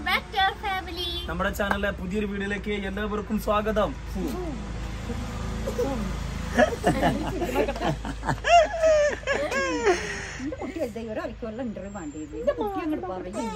Back to our family നമ്മുടെ ചാനലിലെ പുതിയൊരു വീഡിയോയിലേക്ക് എല്ലാവർക്കും സ്വാഗതം ഫു. എന്റെ കുട്ടി വലുതായി ഒരാൾക്കുള്ള ഇന്റർവ്യൂ വേണ്ടിയത് എന്റെ കുട്ടി അങ്ങോട്ട് പറയും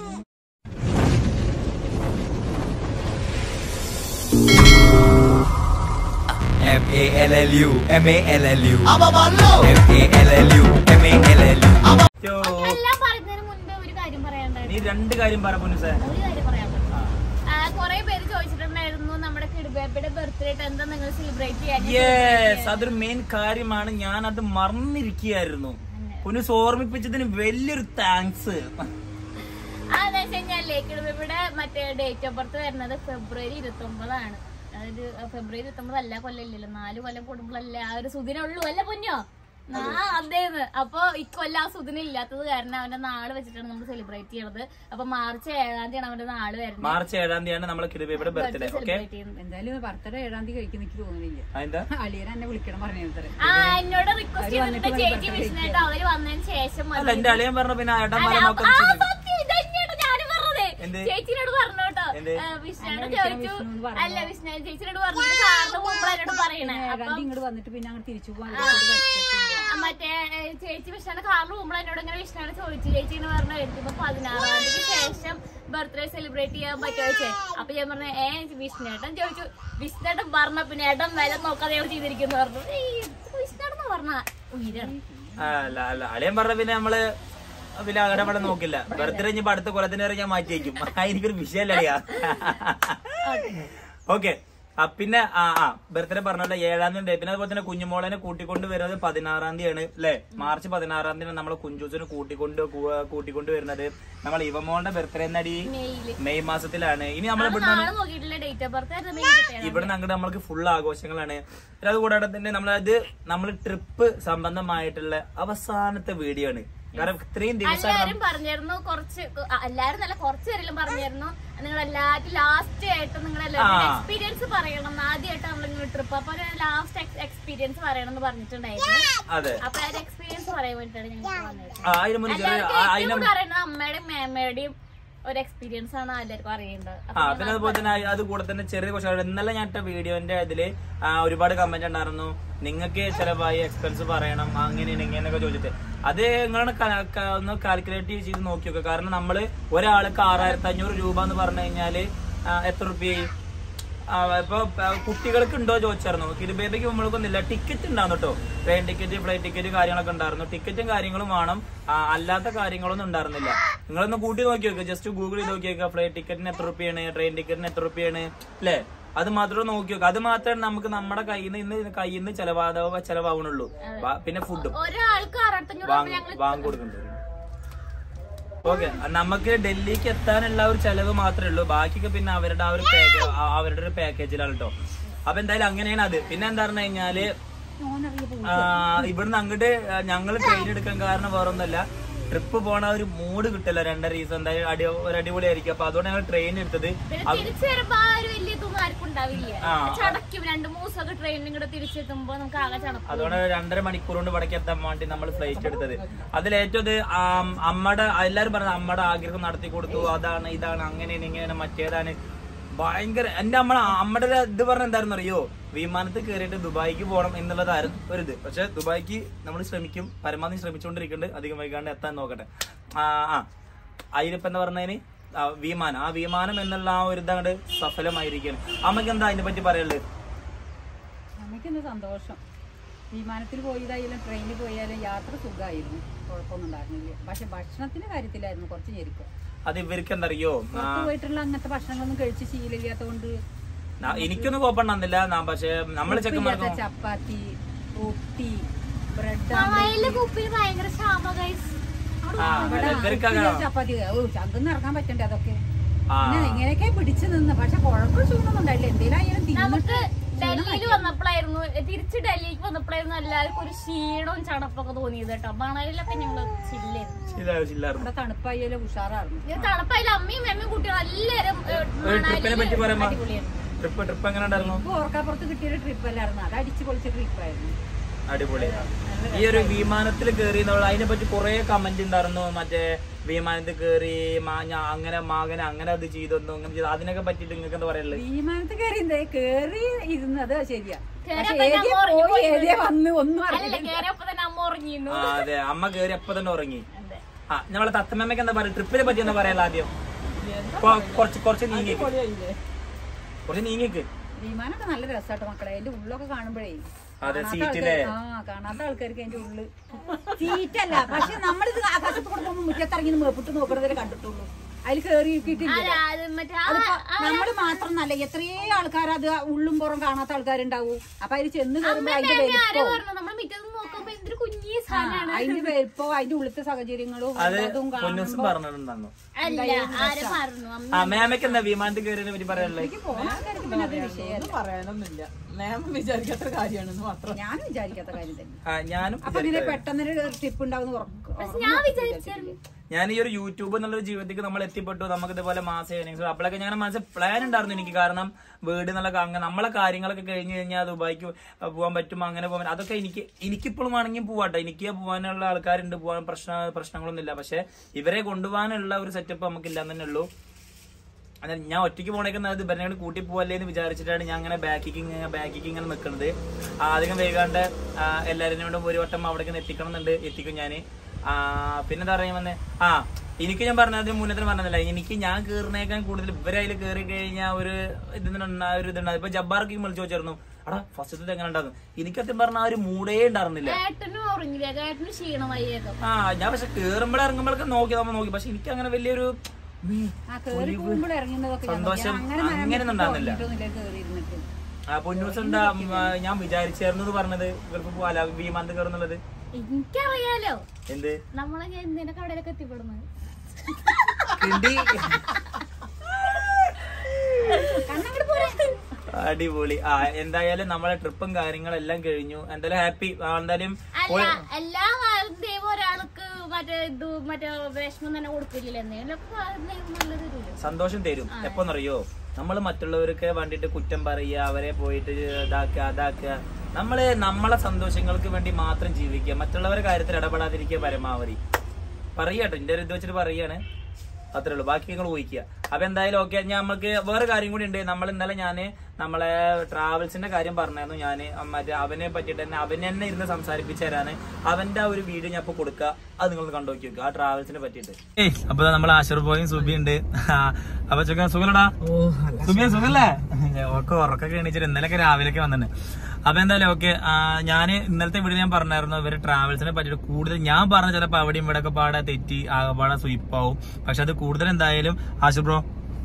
M A L L U M A L L U M A L L U M A L L U യോ, എല്ലാം പറയുന്നതിന് മുൻപ് ഒരു കാര്യം നീ പറയാണ്ടായിരുന്നു രണ്ട് കാര്യം പറ പൊന്നുസേ ഒരു കാര്യം പറയാൻ പറ്റും കുറെ പേര് ചോദിച്ചിട്ടുണ്ടായിരുന്നു നമ്മുടെ കിടുബേബിയുടെ ബർത്ത്ഡേ എന്താ നിങ്ങൾ സെലിബ്രേറ്റ് ചെയ്യാൻ യെസ് അതൊരു മെയിൻ കാര്യമാണ് ഞാൻ അത് മറന്നിരിക്കുകയായിരുന്നു പൊന്നുസ് ഓർമ്മിപ്പിച്ചതിന് വലിയൊരു താങ്ക്സ് അതെന്ന് വെച്ച് കഴിഞ്ഞാലേ കിടുബേബിയുടെ മറ്റേ ഡേറ്റ് ഓഫ് ബർത്ത് വരുന്നത് ഫെബ്രുവരി ഇരുപത്തി ഒമ്പതാണ് അതായത് ഫെബ്രുവരി ഇരുപത്തി ഒമ്പത് അല്ല കൊല്ലമില്ലല്ലോ നാല് കൊല്ലം കൂടുമ്പോഴല്ലേ ആ ഒരു സുദിനുള്ളൂ അല്ല പൊന്നോ ആ അതേന്ന് അപ്പൊ ഇക്കൊല്ലം ആ സുദിനം ഇല്ലാത്തത് കാരണം അവന്റെ നാള് വെച്ചിട്ടാണ് നമ്മൾ സെലിബ്രേറ്റ് ചെയ്യണത് അപ്പൊ മാർച്ച് ഏഴാം തീയതിയാണ് അവന്റെ നാള് വരുന്നത് മാർച്ച് ഏഴാം തീയതിയാണ് നമ്മളെ കിരുബേബിയുടെ ബർത്ത്ഡേ ഓക്കെ സെലിബ്രേറ്റ് ചെയ്യുന്നത് എന്തായാലും ബർത്ത്ഡേ ഏഴാം തീയതി കഴിക്കുന്ന എനിക്ക് തോന്നുന്നില്ല അതിന്റെ അളിയൻ എന്നെ വിളിക്കണം പറഞ്ഞു ആ എന്നോട് റിക്വസ്റ്റ് ചെയ്തിട്ട് ചേച്ചി വിഷ്ണുമായിട്ട് അവര് വന്നതിന് ശേഷം മതി. അല്ല എന്റെ അളിയൻ പറഞ്ഞ പിന്നെ ഏട്ടൻ അല്ല, മല അപ്പൊ- നോക്കാൻ ആ, സത്യം, ഇതന്നെയാണ് ഞാനും പറഞ്ഞത്. എന്ത്? ചേച്ചിനോട് പറഞ്ഞു കേട്ടോ എന്ത്? ഏ, വിഷ്ണുവിനോട് എന്നെ ചോദിച്ചു വിളിക്കണം വിഷ്ണു എന്ന് പറഞ്ഞു. അല്ല വിഷ്ണു ചേച്ചിനോട് പറഞ്ഞു സാറിന് മുമ്പ് എന്നോട് പറയണേ ഏഴാം അപ്പം തീയതി ഇങ്ങോട്ട് വന്നിട്ട് പിന്നെ അങ്ങോട്ട് തിരിച്ചു പോകാൻ ആ, മറ്റേ ഏ, ചേച്ചി വിഷ്ണുവിന്റെ കാറിന് മുമ്പ് എന്നോട് ഇങ്ങനെ വിഷ്ണുവിനെ ചോദിച്ചു ചേച്ചി എന്ന് പറഞ്ഞു എടുക്കുമ്പോ പതിനാറാം തീയതിക്ക് ശേഷം ബർത്ത്ഡേ സെലിബ്രേറ്റ് ചെയ്യാൻ പറ്റുമോ ചോദിച്ചേ അപ്പൊ ഞാൻ പറഞ്ഞു ഏ വിഷ്ണുവേട്ടൻ ചോദിച്ചു വിഷ്ണുവേട്ടൻ പറഞ്ഞ പിന്നെ ഏട്ടൻ വില നോക്കാതെ ഞങ്ങൾ ചെയ്തിരിക്കുന്നു പറഞ്ഞു വിഷ്ണുവേട്ടൻ പറഞ്ഞ ഉയരാണ് അല്ല അല്ല അളിയൻ പറഞ്ഞ പിന്നെ നമ്മള് പിന്നെ ഇടപെടെ നോക്കില്ല ബർത്ത്ഡേ കഴിഞ്ഞപ്പോ അടുത്ത കൊല്ലത്തിന് വരെ ഞാൻ മാറ്റി വയ്ക്കും ആ, എനിക്കൊരു വിഷയമല്ല അളിയാ ഓക്കെ പിന്നെ ആ ആ ബർത്ത്ഡേ പറഞ്ഞല്ലോ ഏഴാം തീയതി പിന്നെ അതുപോലെ തന്നെ കുഞ്ഞുമോളനെ കൂട്ടിക്കൊണ്ട് വരുന്നത് പതിനാറാം തീയതിയാണ് അല്ലെ മാർച്ച് പതിനാറാം തീയതി നമ്മളെ കുഞ്ചൂസിനെ കൂട്ടിക്കൊണ്ട് കൂ- കൂട്ടിക്കൊണ്ട് വരുന്നത് നമ്മൾ ഇവമോളുടെ ബർത്ത്ഡേ എന്നടി മെയില് മെയ് മാസത്തിലാണ് ഇനി നമ്മൾ അവള് ഇവിടുന്ന് നാളെ നോക്കിയിട്ടില്ല ഡേറ്റ് ഓഫ് ബർത്ത് ആയിരുന്നു മെയ് കിട്ടിയത് ഇവിടെ അങ്ങോട്ട് നമ്മൾക്ക് ഫുൾ ആഘോഷങ്ങളാണ് പിന്നെ അതുകൂടാതെ തന്നെ നമ്മളത് നമ്മൾ ട്രിപ്പ് സംബന്ധമായിട്ടുള്ള അവസാനത്തെ വീഡിയോ ആണ് കാരണം ഇത്രയും ദിവസം എല്ലാരും പറഞ്ഞിരുന്നു കുറച്ച് ആ, എല്ലാരും നല്ല കുറച്ച് പേരെല്ലാം പറഞ്ഞിരുന്നു നിങ്ങൾ എല്ലാവരും ലാസ്റ്റ് ആയിട്ട് നിങ്ങൾ എല്ലാവരും ആ. എക്സ്പീരിയൻസ് പറയണം ആദ്യമായിട്ട് നമ്മളിങ്ങനെ ട്രിപ്പ് അപ്പൊ ലാസ്റ്റ് എക്സ്പീരിയൻസ് പറയണം എന്ന് പറഞ്ഞിട്ടുണ്ടായിരുന്നു അതെ അപ്പൊ ആ എക്സ്പീരിയൻസ് പറയാൻ വേണ്ടിട്ടാണ് ഞങ്ങൾ വന്നത് ആ, അതിന് മുന്നേ ചെറിയ എല്ലാവർക്കും ആ, ഏറ്റവും അതിന് കൂടുതൽ അറിയുന്നത് അമ്മയുടെയും മേമ്മയുടെയും ഒരു എക്സ്പീരിയൻസ് ആണ് എല്ലാവർക്കും അറിയേണ്ടത് അപ്പൊ ആ പിന്നെ അതുപോലെ തന്നെ അത് കൂടെ തന്നെ ചെറിയ കുറച്ച് ഇന്നലെ ഞാൻ ഇട്ട വീഡിയോന്റെ ഇതില് ആ, ഒരുപാട് കമന്റ് ഉണ്ടായിരുന്നു നിങ്ങൾക്ക് ചിലവായി എക്സ്പെൻസ് പറയണം അങ്ങനെ ഇങ്ങനെയൊക്കെ ചോദിച്ചിട്ട് അത് നിങ്ങളാണ് ക- ക- ഒന്ന് കാൽക്കുലേറ്റ് ചെയ്ത് നോക്കി നോക്കുക കാരണം നമ്മള് ഒരാൾക്ക് ആറായിരത്തി അഞ്ഞൂറ് രൂപ എന്ന് പറഞ്ഞു കഴിഞ്ഞാല് ആ, എത്ര റുപ്യായി ആ, ഇപ്പൊ ആ, കുട്ടികൾക്ക് ഉണ്ടോ ചോദിച്ചായിരുന്നു കിരുബേബിക്ക് നമ്മൾക്കൊന്നുമില്ല ടിക്കറ്റ് ഉണ്ടായിരുന്നു കേട്ടോ ട്രെയിൻ ടിക്കറ്റ് ഫ്ലൈറ്റ് ടിക്കറ്റ് കാര്യങ്ങളൊക്കെ ഉണ്ടായിരുന്നു ടിക്കറ്റും കാര്യങ്ങളും വേണം ആ, അല്ലാത്ത കാര്യങ്ങളൊന്നും ഉണ്ടായിരുന്നില്ല നിങ്ങളൊന്ന് കൂട്ടി നോക്കി നോക്കുക ജസ്റ്റ് ഗൂഗിൾ ചെയ്ത് നോക്കി നോക്കുക ഫ്ലൈറ്റ് ടിക്കറ്റിന് എത്ര റുപ്യാണ് ട്രെയിൻ ടിക്കറ്റിന് എത്ര റുപ്യാണ് അല്ലേ അത് മാത്രം നോക്കി നോക്കുക അത് മാത്രമേ നമുക്ക് നമ്മുടെ കയ്യിൽ നിന്ന് ഇന്ന് കയ്യിൽ നിന്ന് ചെലവാ ചെലവാവണുള്ളൂ ബാ- പിന്നെ ഫുഡും ഒരാൾക്ക് അറുപത്തഞ്ഞൂറ് രൂപ വാങ്ങി ഞങ്ങൾ വാങ്ങി കൊടുക്കുന്നുണ്ട് ഓക്കെ നമുക്ക് ഡൽഹിക്ക് എത്താനുള്ള ഒരു ചെലവ് മാത്രമേ ഉള്ളൂ ബാക്കിയൊക്കെ പിന്നെ അവരുടെ ആ ഒരു പാക്കേജ് അവരുടെ ഒരു പാക്കേജിലാണ് കേട്ടോ അപ്പൊ എന്തായാലും അങ്ങനെയാണ് അത് പിന്നെ എന്താ പറഞ്ഞു കഴിഞ്ഞാല് ആ, ഇവിടുന്ന് അങ്ങോട്ട് ഞങ്ങൾ ട്രെയിൻ എടുക്കാൻ കാരണം വേറൊന്നുമല്ല ട്രിപ്പ് പോണ ഒരു മൂഡ് കിട്ടില്ല രണ്ടര ദിവസം എന്തായാലും അടി ഒരു അടിപൊളിയായിരിക്കും അപ്പൊ അതുകൊണ്ട് ഞങ്ങൾ ട്രെയിൻ എടുത്തത് പിന്നെ തിരിച്ചു വരുമ്പോ ആ ഒരു വലിയ ഇതൊന്നും ആർക്കും ഉണ്ടാവില്ല ആ. ചടക്കും രണ്ടു മൂന്ന് ദിവസമൊക്കെ ട്രെയിനിൽ ഇങ്ങോട്ട് തിരിച്ചെത്തുമ്പോ നമുക്ക് ആകെ ചടക്കും അതുകൊണ്ട് രണ്ടര മണിക്കൂർ കൊണ്ട് ഇവിടേക്ക് എത്താൻ വേണ്ടി നമ്മൾ ഫ്ലൈറ്റ് എടുത്തത് അതിൽ ഏറ്റവും ഇത് ആം, അമ്മയുടെ എല്ലാരും പറഞ്ഞത് അമ്മയുടെ ആഗ്രഹം നടത്തി കൊടുത്തു അതാണ് ഇതാണ് അങ്ങനെയാണ് ഇങ്ങനെയാണ് മറ്റേതാണ് ഭയങ്കര എന്റെ അമ്മ അമ്മയുടെ ഒരു ഇത് പറഞ്ഞ എന്തായിരുന്നു അറിയോ വിമാനത്തിൽ കയറിയിട്ട് ദുബായിക്ക് പോകണം എന്നുള്ളതായിരുന്നു ഒരു ഇത് പക്ഷെ ദുബായിക്ക് നമ്മൾ ശ്രമിക്കും പരമാവധി ശ്രമിച്ചുകൊണ്ടിരിക്കുന്നുണ്ട് അധികം വൈകാണ്ട് എത്താൻ നോക്കട്ടെ ആ ആ അതിലിപ്പോ എന്താ പറഞ്ഞതിന് ആ, വിമാനം ആ വിമാനം എന്നുള്ള ആ ഒരു ഇതങ്ങോട്ട് സഫലമായിരിക്കുകയാണ് അമ്മക്ക് എന്താ അതിനെ പറ്റി പറയുള്ളത് നമുക്കെന്ത് സന്തോഷം വിമാനത്തിൽ പോയതായാലും ട്രെയിനിൽ പോയാലും യാത്ര സുഖമായിരുന്നു കുഴപ്പമൊന്നും ഉണ്ടായിരുന്നില്ല പക്ഷെ ഭക്ഷണത്തിന്റെ കാര്യത്തിലായിരുന്നു കുറച്ച് ഞെരുക്കം അത് ഇവർക്ക് എന്തറിയോ ആ, പുറത്ത് പോയിട്ടുള്ള അങ്ങനത്തെ ഭക്ഷണങ്ങളൊന്നും കഴിച്ച് ശീലമില്ലാത്ത കൊണ്ട് ന- എനിക്കൊന്നും കുഴപ്പമുണ്ടാകുന്നില്ല ന- പക്ഷെ നമ്മള് ചെക്കന്മാർക്ക് ചപ്പാത്തി റൊട്ടി ബ്രെഡ് മഴയിലെ കുപ്പിയിൽ ഭയങ്കര ക്ഷാമ ഗൈസ് ആ ഇവർക്കൊക്കെ ചപ്പാത്തി ഓ ചങ്കുന്ന് ഇറങ്ങാൻ പറ്റണ്ടേ അതൊക്കെ ആ പിന്നെ ഇങ്ങനെയൊക്കെ പിടിച്ചു നിന്ന് പക്ഷെ കുഴപ്പം ക്ഷീണമൊന്നും ഉണ്ടായില്ല എന്തേലായാലും നമുക്ക് തിന്നിട്ട് ഡൽഹിയിൽ വന്നപ്പോഴായിരുന്നു തിരിച്ച് ഡൽഹിക്ക് വന്നപ്പോഴായിരുന്നു എല്ലാവർക്കും ഒരു ക്ഷീണവും ചടപ്പൊക്കെ തോന്നിയത് കേട്ടോ മണലിലൊക്കെ ഞങ്ങള് ചില്ലായിരുന്നു ചില്ല- ചില്ലായിരുന്നു ഇവിടെ തണുപ്പായാലും ഉഷാറായിരുന്നു ഇത് തണുപ്പായാലും അമ്മയും അമ്മയും കുട്ടികളും എല്ലാവരും ഏ, ഒരു ട്രിപ്പിനെ പറ്റി മണാലിയില് പറയുമ്പോ അടിപൊളിയായിരുന്നു ട്രിപ്പ് ട്രിപ്പ് എങ്ങനെ ഉണ്ടായിരുന്നു ഇപ്പൊ ഓർക്കാപ്പുറത്ത് കിട്ടിയൊരു ട്രിപ്പ് അല്ലായിരുന്നു അത് അടിച്ചു പൊളിച്ച ട്രിപ്പായിരുന്നു അടിപൊളി ഈ ഒരു വിമാനത്തിൽ കയറി അതിനെ പറ്റി കുറെ കമന്റ് ഉണ്ടായിരുന്നു മറ്റേ വിമാനത്തിൽ കയറി മാഞ്ഞ അങ്ങനെ മകൻ അങ്ങനെ അത് ചെയ്തൊന്നും അങ്ങനെ ചെയ്തു അതിനൊക്കെ പറ്റിട്ട് നിങ്ങൾക്ക് എന്താ പറയുള്ളത് വിമാനത്തിൽ കയറി കേറി ഇരുന്നത് ശരിയാ പക്ഷെ കേറിയപ്പോ ഏതിയെ ഞാൻ ഉറങ്ങി പോയി ഏതിയെ വന്ന് ഒന്നും അല്ലല്ല അറിയില്ല കേറിയപ്പോ തന്നെ അമ്മ ഉറങ്ങിയിരുന്നു ആ അതെ അമ്മ കയറി അപ്പൊ തന്നെ ഉറങ്ങി അതെ ആ നമ്മളെ തത്തമ്മയ്ക്ക് എന്താ പറയുക ട്രിപ്പിനെ പറ്റി എന്താ പറയാ ആദ്യം കൊ- കുറച്ച് കുറച്ച് നീങ്ങിക്ക് കുറച്ച് നീങ്ങിക്ക് വിമാനമൊക്കെ നല്ല രസമാട്ടോ മക്കളെ അതിന്റെ ഉള്ളൊക്കെ കാണുമ്പോഴേ അതെ, കാണാത്ത സീറ്റിലെ. ആൾക്കാര്- ആ കാണാത്ത ആൾക്കാർക്ക് അതിന്റെ ഉള്ളു സീറ്റല്ല പക്ഷെ നമ്മളിത് ആകാശത്ത് കൂടെ പോകുമ്പോ മുറ്റത്തിറങ്ങി മേപ്പിട്ട് നോക്കണതേ കണ്ടിട്ടുള്ളൂ അതിൽ കയറി കിട്ടില്ല അല്ല അത് മറ്റേ ആ- അതിപ്പോ നമ്മള് മാത്രമല്ല എത്രയോ ആൾക്കാർ അത് ഉള്ളും പുറം കാണാത്ത ആൾക്കാരുണ്ടാവും അപ്പൊ അതിൽ ചെന്ന് കയറുമ്പോ അതിന്റെ ആരോ വലിപ്പം പറഞ്ഞു നമ്മള് മിറ്റത്ത് നോക്കുമ്പോ എന്തൊരു കുഞ്ഞി ആ, സാധനമാണ് അതിന്റെ വലിപ്പോ അതിന്റെ ഉള്ളിലത്തെ സാഹചര്യങ്ങളും അത് അതും പൊന്നൂസും കാണുമ്പോ അല്ല പറഞ്ഞിട്ടുണ്ടായിരുന്നു ആര് പറഞ്ഞു അമ്മ ആ മേമയ്ക്ക് എന്താ വിമാനത്തിൽ കയറിയതിനെ പറ്റി പറയാനുള്ളത് എനിക്ക് പോണ ആൾക്കാർക്ക് പിന്നെ അത് വിഷയമല്ല ഒന്നും പറയാനൊന്നുമില്ല നിയമം വിചാരിക്കാത്ത കാര്യമാണെന്ന് മാത്രം ഞാനും വിചാരിക്കാത്ത കാര്യം തന്നെ ആ, ഞാനും അപ്പൊ ഇങ്ങനെ പെട്ടെന്നൊരു ട്രിപ്പ് ഉണ്ടാവുന്ന ഉറക്കം ഞാൻ വിചാരിച്ചായിരുന്നു ഞാൻ ഈ ഒരു യൂട്യൂബ് എന്നുള്ളൊരു ജീവിതത്തിലേക്ക് നമ്മൾ എത്തിപ്പെട്ടു നമുക്ക് ഇതുപോലെ മാസം ഏണിങ്സ് അപ്പോഴൊക്കെ ഞാൻ മനസ്സിൽ പ്ലാൻ ഉണ്ടായിരുന്നു എനിക്ക് കാരണം വീട് എന്നുള്ള അങ്ങനെ നമ്മളെ കാര്യങ്ങളൊക്കെ കഴിഞ്ഞ് കഴിഞ്ഞാൽ ദുബായിക്ക് പോകാൻ പറ്റും അങ്ങനെ പോകാൻ അതൊക്കെ എനിക്ക് എനിക്കിപ്പോഴും ആണെങ്കിൽ പോവാട്ടോ എനിക്ക് പോകാനുള്ള ആൾക്കാരുണ്ട് പോകാൻ പ്രശ്ന പ്രശ്നങ്ങളൊന്നുമില്ല പക്ഷെ ഇവരെ കൊണ്ടുപോകാനുള്ള ഒരു സെറ്റപ്പ് നമുക്കില്ല തന്നെ ഉള്ളൂ അങ്ങനെ ഞാൻ ഒറ്റയ്ക്ക് പോണേക്കുന്നത് ഇവരെ കൂട്ടി പോവല്ലേ എന്ന് വിചാരിച്ചിട്ടാണ് ഞാൻ അങ്ങനെ ബാക്കിക്ക് ബാക്കിക്ക് ഇങ്ങനെ നിൽക്കുന്നത് അധികം വൈകാണ്ട് ആ, എല്ലാവരും കൊണ്ടും ഒരു വട്ടം അവിടേക്ക് എത്തിക്കണം എന്നുണ്ട് എത്തിക്കും ഞാൻ പിന്നെന്താ പറയാൻ വന്നേ ആ എനിക്ക് ഞാൻ പറഞ്ഞത് മുന്നേ പറഞ്ഞതല്ല എനിക്ക് ഞാൻ കയറുന്നേക്കാൻ കൂടുതൽ ഇവരെ അതിൽ കയറി കഴിഞ്ഞാൽ ഒരു ഇതിനുണ്ടാ ഒരു ഇതുണ്ടാകും ഇപ്പൊ ജബ്ബാർക്ക് വിളിച്ചു ചോദിച്ചായിരുന്നു അടാ ഫസ്റ്റത്തെ എങ്ങനെ ഉണ്ടാകുന്നു എനിക്കത്യം പറഞ്ഞ ആ ഒരു മൂടേ ഉണ്ടായിരുന്നില്ല ഏട്ടനും ഉറങ്ങില്ല ഏട്ടനും ക്ഷീണമായേക്കും ആ ഞാൻ പക്ഷെ കേറുമ്പോഴേ ഇറങ്ങുമ്പോഴൊക്കെ നോക്കി നമ്മൾ നോക്കി പക്ഷെ എനിക്ക് അങ്ങനെ വലിയൊരു ഉം, ആ കേറി പോകുമ്പോൾ ഇറങ്ങുന്നതൊക്കെ ഞാൻ നോക്കി. സന്തോഷം അങ്ങനെ അങ്ങനെയൊന്നും ഉണ്ടാകുന്നില്ല കേറി ഇരുന്നിട്ട് ആ പൊന്നൂസ് എന്താ ഉം, ആ, ഞാൻ വിചാരിച്ചായിരുന്നു എന്ന് പറഞ്ഞത് ഗൾഫ് പോവാല വിമാനത്തിൽ കയറുന്നുള്ളത് എനിക്കറിയാലോ എന്ത് നമ്മളെ എന്തിനൊക്കെ അവിടെയൊക്കെ എത്തിപ്പെടുന്നത് കിണ്ടി കണ്ണങ്ങട് പോരെ അടിപൊളി ആ എന്തായാലും നമ്മളെ ട്രിപ്പും കാര്യങ്ങളെല്ലാം കഴിഞ്ഞു എന്തായാലും ഹാപ്പി എന്തായാലും അല്ല എല്ലാ കാലത്തും ദൈവം ഒരാൾക്ക് മറ്റേ ഇത് മറ്റേ വിഷമം തന്നെ കൊടുക്കില്ല എന്തെങ്കിലുമൊക്കെ ദൈവം നല്ലത് തരൂലോ സന്തോഷം തരും എപ്പോന്നറിയോ നമ്മൾ മറ്റുള്ളവർക്ക് വേണ്ടിട്ട് കുറ്റം പറയുക അവരെ പോയിട്ട് ഇതാക്കുക അതാക്കുക നമ്മള് നമ്മളെ സന്തോഷങ്ങൾക്ക് വേണ്ടി മാത്രം ജീവിക്കുക മറ്റുള്ളവരുടെ കാര്യത്തിൽ ഇടപെടാതിരിക്കുക പരമാവധി പറയാട്ടോ എന്റെ ഒരു ഇത് വെച്ചിട്ട് പറയാണ് അത്രേ ഉള്ളൂ ബാക്കി നിങ്ങൾ ഊഹിക്കുക അപ്പൊ എന്തായാലും ഓക്കെ ഞാൻ നമുക്ക് വേറെ കാര്യം കൂടി ഉണ്ട് നമ്മൾ ഇന്നലെ ഞാന് നമ്മളെ ട്രാവൽസിന്റെ കാര്യം പറഞ്ഞായിരുന്നു ഞാൻ മറ്റേ അവനെ പറ്റിയിട്ട് തന്നെ അവനെ തന്നെ ഇരുന്ന് സംസാരിപ്പിച്ചു തരാന് അവന്റെ ആ ഒരു വീഡിയോ ഞാൻ ഇപ്പൊ കൊടുക്കുക അത് നിങ്ങൾ കണ്ടു നോക്കി നോക്കുക ആ ട്രാവൽസിനെ പറ്റിയിട്ട് ഏയ് അപ്പൊ നമ്മൾ ആശർ പോയും സുബി ഉണ്ട് അപ്പൊ ചൊക്കെ സുഖലടാ സുബിയ സുഖല്ലേ ഒക്കെ ഉറക്കൊക്കെ എണീച്ചിട്ട് ഇന്നലെയൊക്കെ രാവിലെയൊക്കെ വന്നിട്ടുണ്ട് അപ്പൊ എന്തായാലും ഓക്കെ ഞാൻ ഇന്നലത്തെ വീഡിയോ ഞാൻ പറഞ്ഞായിരുന്നു ഇവര് ട്രാവൽസിനെ പറ്റിയിട്ട് കൂടുതൽ ഞാൻ പറഞ്ഞ ചിലപ്പോ അവിടെയും ഇവിടെ ഒക്കെ പാടെ തെറ്റി ആകെപ്പാടെ സ്വീപ്പാവും പക്ഷെ അത് കൂടുതൽ എന്തായാലും ആശു ബ്രോ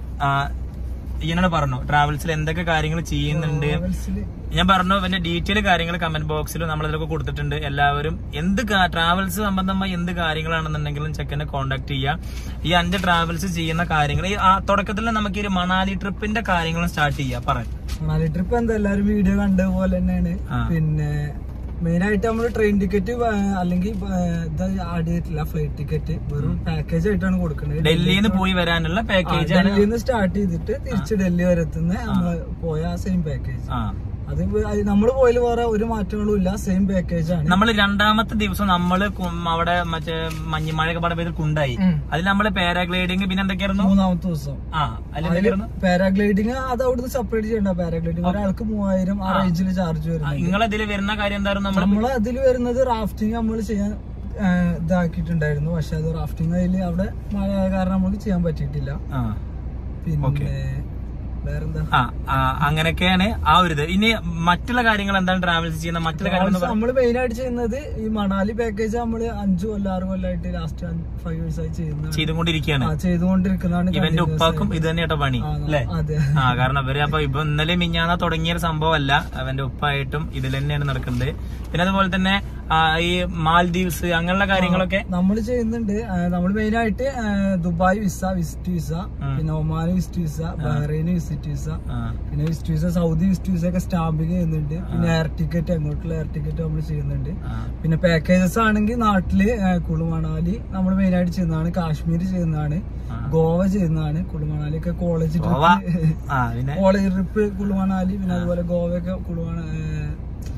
ഇങ്ങനെ പറഞ്ഞു ട്രാവൽസിൽ എന്തൊക്കെ കാര്യങ്ങൾ ചെയ്യുന്നുണ്ട് ഞാൻ പറഞ്ഞു അവന്റെ ഡീറ്റെയിൽ കാര്യങ്ങൾ കമന്റ് ബോക്സിൽ നമ്മൾ ഇതിലൊക്കെ കൊടുത്തിട്ടുണ്ട് എല്ലാവരും എന്ത് ട്രാവൽസ് സംബന്ധമായി എന്ത് കാര്യങ്ങളാണെന്നുണ്ടെങ്കിലും ചെക്കനെ കോണ്ടാക്ട് ചെയ്യുക ഈ അഞ്ച് ട്രാവൽസ് ചെയ്യുന്ന കാര്യങ്ങൾ ഈ ആ തുടക്കത്തിൽ നമുക്ക് ഈ ഒരു മണാലി ട്രിപ്പിന്റെ കാര്യങ്ങളും സ്റ്റാർട്ട് ചെയ്യാം പറയാം മണാലി ട്രിപ്പ് എന്താ എല്ലാരും വീഡിയോ കണ്ട പോലെ തന്നെയാണ് ആ. പിന്നെ മെയിൻ ആയിട്ട് നമ്മൾ ട്രെയിൻ ടിക്കറ്റ് അല്ലെങ്കിൽ ഇത് ആഡ് ചെയ്തിട്ടില്ല ഫ്ലൈറ്റ് ടിക്കറ്റ് വെറും പാക്കേജ് ആയിട്ടാണ് കൊടുക്കുന്നത് ഡൽഹിയിൽ നിന്ന് പോയി വരാനുള്ള പാക്കേജ് ആണ് ഡൽഹിയിൽ നിന്ന് സ്റ്റാർട്ട് ചെയ്തിട്ട് തിരിച്ച് ഡൽഹി വരെ എത്തുന്ന നമ്മള് പോയ ആ സെയിം പാക്കേജ് ആ അത് നമ്മൾ പോയാൽ വേറെ ഒരു മാറ്റങ്ങളും ഇല്ല സെയിം പാക്കേജ് ആണ് നമ്മൾ രണ്ടാമത്തെ ദിവസം നമ്മള് കും- അവിടെ മറ്റേ മഞ്ഞുമഴയൊക്കെ പാടെ പെയ്ത് കുണ്ടായി ഉം. അതിൽ നമ്മള് പാരാഗ്ലൈഡിങ് പിന്നെ എന്തൊക്കെയായിരുന്നു മൂന്നാമത്തെ ദിവസം ആ അതിൽ എന്തൊക്കെയായിരുന്നു പാരാഗ്ലൈഡിങ് അത് അവിടുന്ന് സെപ്പറേറ്റ് ചെയ്യണ്ട പാരാഗ്ലൈഡിങ് ഒരാൾക്ക് മൂവായിരം ആ റേഞ്ചിൽ ചാർജ് വരുന്നത് നിങ്ങളതിൽ വരുന്ന കാര്യം എന്തായിരുന്നു നമ്മൾ നമ്മൾ അതിൽ വരുന്നത് റാഫ്റ്റിംഗ് നമ്മൾ ചെയ്യാൻ ആ, ഇതാക്കിയിട്ടുണ്ടായിരുന്നു പക്ഷെ അത് റാഫ്റ്റിംഗ് അതിൽ അവിടെ മഴ ആയ കാരണം നമുക്ക് ചെയ്യാൻ പറ്റിയിട്ടില്ല ആ പിന്നെ വേറെന്താ ആ ആ, അങ്ങനെയൊക്കെയാണ് ആ ഒരു ഇത് ഇനി മറ്റുള്ള കാര്യങ്ങൾ എന്താണ് ട്രാവൽസ് ചെയ്യുന്ന മറ്റുള്ള കാര്യങ്ങൾ എന്ന് നമ്മൾ മെയിൻ ആയിട്ട് ചെയ്യുന്നത് ഈ മണാലി പാക്കേജ് നമ്മൾ അഞ്ചു കൊല്ലം ആറ് കൊല്ലമായിട്ട് ലാസ്റ്റ് ഫൈവ് ഇയേഴ്സ് ആയി ചെയ്യുന്ന ചെയ്തുകൊണ്ടിരിക്കുകയാണ് ആ, ചെയ്തുകൊണ്ടിരിക്കുന്നതാണ് ഇവന്റെ continuous ഉപ്പാക്കും ആയിട്ട്. ഇത് തന്നെയാട്ടോ പണി ആ, അല്ലേ അതെ ആ കാരണം ഇവര് അപ്പൊ ഇപ്പൊ ഇന്നലെ മിഞ്ഞാന്ന തുടങ്ങിയ ഒരു സംഭവമല്ല അവന്റെ ഉപ്പായിട്ടും ഇതിൽ തന്നെയാണ് നടക്കുന്നത് പിന്നെ അതുപോലെ തന്നെ ആ, ഈ മാൽദീവ്സ് അങ്ങനെയുള്ള കാര്യങ്ങളൊക്കെ നമ്മൾ ചെയ്യുന്നുണ്ട് നമ്മൾ മെയിൻ ആയിട്ട് ആ, ദുബായ് വിസ വിസിറ്റ് വിസ പിന്നെ Oman visit visa Bahrain visit visa ആ, പിന്നെ visit visa Saudi visit visa ഒക്കെ സ്റ്റാമ്പിങ് ചെയ്യുന്നുണ്ട് പിന്നെ എയർ ടിക്കറ്റ് അങ്ങോട്ടുള്ള എയർ ടിക്കറ്റ് നമ്മൾ ചെയ്യുന്നുണ്ട് ആ. പിന്നെ പാക്കേജസ് ആണെങ്കിൽ നാട്ടില് ആ, കുളു മണാലി നമ്മൾ മെയിൻ ആയിട്ട് ചെയ്യുന്നതാണ് കാശ്മീർ ചെയ്യുന്നതാണ് ആ. ഗോവ ചെയ്യുന്നതാണ് കുളു മണാലി ഒക്കെ കോളേജ് ഗോവ ആ പിന്നെ കോളേജ് ട്രിപ്പ് കുളു മണാലി പിന്നെ അതുപോലെ ഗോവയൊക്കെ കുളു മണ- ഏ,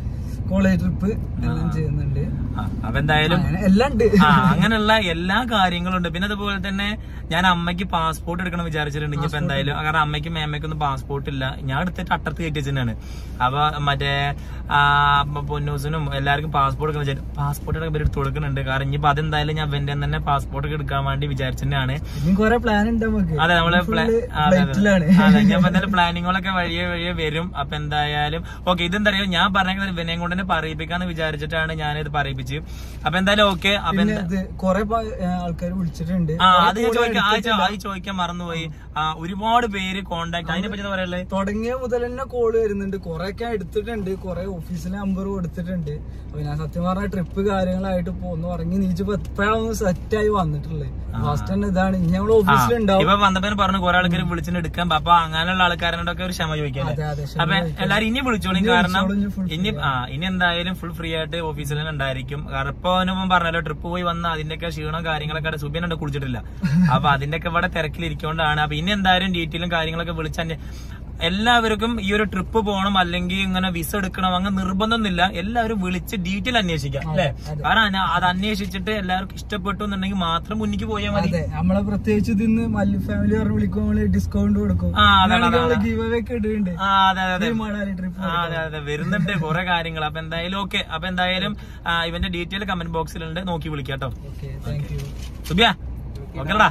കോളേജ് ട്രിപ്പ് എല്ലാം ചെയ്യുന്നുണ്ട് ആ, അപ്പൊ എന്തായാലും അങ്ങനെ എല്ലാം ഉണ്ട് ആ അങ്ങനെയുള്ള എല്ലാ കാര്യങ്ങളും ഉണ്ട് പിന്നെ അതുപോലെ തന്നെ ഞാൻ അമ്മയ്ക്ക് പാസ്പോർട്ട് എടുക്കണം വിചാരിച്ചിട്ടുണ്ട് ഇനിയിപ്പോ എന്തായാലും കാരണം അമ്മയ്ക്കും മേമ്മയ്ക്കൊന്നും പാസ്പോർട്ട് ഇല്ല ഞാൻ എടുത്തിട്ട് അട്ടർത്ത് കയറ്റി വെച്ചിട്ടാണ് അപ്പൊ മറ്റേ ആ, അപ്പൊ പൊന്നൂസിനും എല്ലാവർക്കും പാസ്പോർട്ട് എടുക്കണം വിചാരിച്ചു പാസ്പോർട്ട് ഇവർ എടുത്ത് കൊടുക്കുന്നുണ്ട് കാരണം ഇനിയിപ്പോ അതെന്തായാലും ഞാൻ വെന്റെ തന്നെ പാസ്പോർട്ട് എടുക്കാൻ വേണ്ടി വിചാരിച്ചിട്ടാണ് ഇനി കൊറേ പ്ലാൻ ഉണ്ട് നമുക്ക് അതെ നമ്മള് Full പ്ലാ- അതെ, അതെ. ഫ്ലൈറ്റിലാണ് അതെ ഞാൻ എന്തായാലും പ്ലാനിങ്ങുകളൊക്കെ വഴിയെ വഴിയെ വരും അപ്പൊ എന്തായാലും ഓക്കെ ഇതെന്താ അറിയോ ഞാൻ പറഞ്ഞത് വിനയം കൊണ്ട് തന്നെ പറയിപ്പിക്കാന്ന് വിചാരിച്ചിട്ടാണ് ഞാനിത് പറയിപ്പിച്ചു അപ്പൊ എന്തായാലും ഓക്കെ അപ്പൊ പിന്നെ എന്താ ഇത് കൊറേ ആൾക്കാർ വിളിച്ചിട്ടുണ്ട് ആ കൊറേ അത് ഞാൻ call ചോദിക്കാൻ ആ ചോ- എടുത്തിട്ടില്ല. അത് ചോദിക്കാൻ മറന്നുപോയി ആ ഒരുപാട് പേര് കോണ്ടാക്ട് അതിനെ പറ്റി എന്താ പറയുള്ളത് തുടങ്ങിയ മുതൽ തന്നെ കോള് വരുന്നുണ്ട് കൊറേ ഒക്കെ എടുത്തിട്ടുണ്ട് കൊറേ ഓഫീസിലെ നമ്പർ കൊടുത്തിട്ടുണ്ട് അപ്പൊ ഞാൻ സത്യം പറഞ്ഞ ട്രിപ്പ് കാര്യങ്ങളായിട്ട് പോന്ന് ഉറങ്ങി നീച്ചപ്പോ എപ്പോഴാണ് സെറ്റ് ആയി വന്നിട്ടുള്ളത് ഫസ്റ്റ് തന്നെ ഇതാണ് ഇനി ഞങ്ങൾ ആ, ഓഫീസിലുണ്ടാവും ഇപ്പൊ വന്നപ്പോ പറഞ്ഞു കുറെ ആൾക്കാർ വിളിച്ചിട്ട് എടുക്കാൻ അപ്പൊ അങ്ങനെയുള്ള ആൾക്കാരോടൊക്കെ ഒരു ക്ഷമ ചോദിക്കല്ലേ അതെ, അതെ, ക്ഷമ അപ്പൊ ചോദിക്കാം. എല്ലാരും ഇനി വിളിച്ചോളും ഇനി കാരണം വിളിച്ചോളും, ഇനി full ഇനി free ആ ഇനി എന്തായാലും ഫുൾ ഫ്രീ ആയിട്ട് ഓഫീസിൽ തന്നെ ഉണ്ടായിരിക്കും കാരണം ഇപ്പൊ അവനും പറഞ്ഞല്ലോ ട്രിപ്പ് പോയി വന്ന അതിന്റെയൊക്കെ ക്ഷീണം കാര്യങ്ങളൊക്കെ അവിടെ സുബിനുണ്ട് കുളിച്ചിട്ടില്ല അപ്പൊ അതിന്റെയൊക്കെ ഇവിടെ തിരക്കിലിരിക്കൊണ്ടാണ് അപ്പൊ ഇനി എന്തായാലും ഡീറ്റെയിലും കാര്യങ്ങളൊക്കെ വിളിച്ചാൽ എല്ലാവർക്കും ഈ ഒരു ട്രിപ്പ് പോകണം അല്ലെങ്കിൽ ഇങ്ങനെ വിസ എടുക്കണം അങ്ങനെ നിർബന്ധമൊന്നുമില്ല എല്ലാവരും വിളിച്ച് ഡീറ്റെയിൽ അന്വേഷിക്കാം അല്ലെ കാരണം അന- അത് അന്വേഷിച്ചിട്ട് എല്ലാവർക്കും ഇഷ്ടപ്പെട്ടു എന്നുണ്ടെങ്കിൽ മാത്രം മുന്നിക്ക് പോയാൽ മതി അതെ നമ്മളെ പ്രത്യേകിച്ച് ഇതിന്ന് മല്ലു ഫാമിലി പറഞ്ഞ് വിളിക്കുമ്പോൾ നമ്മള് ഡിസ്കൗണ്ട് കൊടുക്കും ആ, അതാണ്, അതാണ്. ഗീവ് അവേ ഒക്കെ ഇടുന്നുണ്ട് ആ അതെ അതെ അതെ ഈ മണാലി ട്രിപ്പ് ആ, അതെ അതെ വരുന്നുണ്ട് കുറെ കാര്യങ്ങൾ അപ്പൊ എന്തായാലും ഓക്കെ അപ്പൊ എന്തായാലും ആ, ഇവന്റെ ഡീറ്റെയിൽ കമന്റ് ബോക്സിലുണ്ട് നോക്കി വിളിക്കാം കേട്ടോ ഓക്കെ താങ്ക് യു സുബിയ ഓക്കെടാ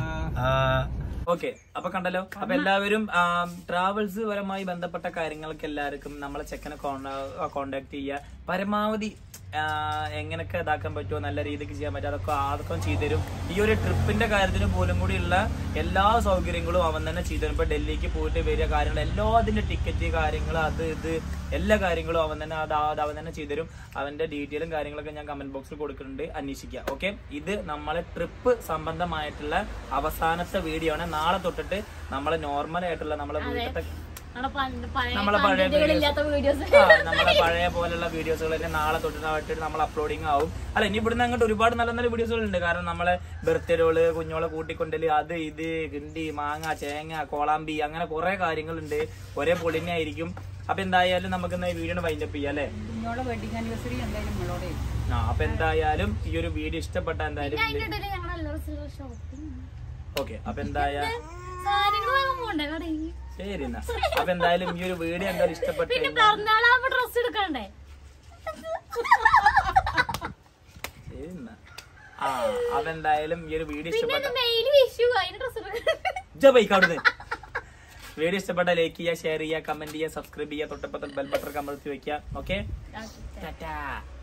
ഓക്കെ അപ്പൊ കണ്ടല്ലോ അപ്പൊ എല്ലാവരും ട്രാവൽസ് പരമായി ബന്ധപ്പെട്ട കാര്യങ്ങൾക്ക് എല്ലാവർക്കും നമ്മളെ ചെക്കനെ കോണ്ടാക്ട് ചെയ്യുക പരമാവധി ആ, എങ്ങനെയൊക്കെ ഇതാക്കാൻ പറ്റുമോ നല്ല രീതിക്ക് ചെയ്യാൻ പറ്റുമോ അതൊക്കെ അതൊക്കെ ചെയ്തു തരും ഈ ഒരു ട്രിപ്പിന്റെ കാര്യത്തിന് പോലും കൂടിയുള്ള എല്ലാ സൗകര്യങ്ങളും അവൻ തന്നെ ചെയ്തു തരും ഇപ്പൊ ഡൽഹിക്ക് പോയിട്ട് വരിക കാര്യങ്ങൾ എല്ലാ അതിന്റെ ടിക്കറ്റ് കാര്യങ്ങൾ അത് ഇത് എല്ലാ കാര്യങ്ങളും അവൻ തന്നെ അത് അത് അവൻ തന്നെ ചെയ്തു തരും അവന്റെ ഡീറ്റെയിലും കാര്യങ്ങളൊക്കെ ഞാൻ കമന്റ് ബോക്സിൽ കൊടുക്കുന്നുണ്ട് അന്വേഷിക്കുക ഓക്കെ ഇത് നമ്മളെ ട്രിപ്പ് സംബന്ധമായിട്ടുള്ള അവസാനത്തെ വീഡിയോ ആണ് നാളെ തൊട്ടിട്ട് നമ്മളെ നോർമൽ ആയിട്ടുള്ള നമ്മളെ വീട്ടിലത്തെ നമ്മുടെ പണ്ട് പഴയ നമ്മളെ പഴയ കണ്ടന്റുകളില്ലാത്ത വീഡിയോസ് ആ, നമ്മളെ പഴയ പോലുള്ള വീഡിയോസുകൾ തന്നെ നാളെ തൊട്ടിട്ട് നമ്മൾ അപ്ലോഡിങ് ആവും അല്ല ഇനി ഇവിടുന്ന് അങ്ങോട്ട് ഒരുപാട് നല്ല നല്ല വീഡിയോസുകൾ ഉണ്ട് കാരണം നമ്മളെ ബർത്ത്ഡേകള് കുഞ്ഞോളെ കൂട്ടിക്കൊണ്ടല് അത് ഇത് കിണ്ടി മാങ്ങ ചേങ്ങ കോളാമ്പി അങ്ങനെ കുറെ കാര്യങ്ങളുണ്ട് ഒരേ പൊളിനെ ആയിരിക്കും അപ്പൊ എന്തായാലും നമുക്ക് ഇന്ന് ഈ വീഡിയോ വൈൻഡപ്പ് ചെയ്യാം അല്ലേ കുഞ്ഞോളെ വെഡിങ് ആനിവേഴ്സറി എന്തായാലും നമ്മളോട് ആ അപ്പൊ എന്തായാലും ഈ ഒരു വീഡിയോ ഇഷ്ടപ്പെട്ട എന്തായാലും അതിന്റെ ഇടയിൽ ഞങ്ങൾ എല്ലാവരും ഷോപ്പിംഗ് ഓക്കെ അപ്പൊ എന്തായാലും സാരികൾ വാങ്ങാൻ പോണ്ടേ കടയിൽ ശരി എന്നാ അപ്പൊ എന്തായാലും ഈ ഒരു വീഡിയോ എന്തായാലും ഇഷ്ടപ്പെട്ട പിന്നെ പിറന്നാളാകുമ്പോ ഡ്രസ് എടുക്കണ്ടേ ശരി എന്നാ ആ അപ്പൊ എന്തായാലും ഈ ഒരു വീഡിയോ ഇഷ്ടപ്പെട്ട പിന്നെ മെയിൽ വിഷു അതിന് ഡ്രസ് എടുക്കണ്ടേ ഇജ്ജ ബൈക്ക് അവിടുന്ന് വീഡിയോ ഇഷ്ടപ്പെട്ട ലൈക്ക് ചെയ്യുക ഷെയർ ചെയ്യുക കമന്റ് ചെയ്യുക സബ്സ്ക്രൈബ് ചെയ്യുക തൊട്ടപ്പത്തിൽ ബെൽ ബട്ടർ കമഴ്ത്തി വെക്കുക ഓക്കെ Okay. ടാറ്റാ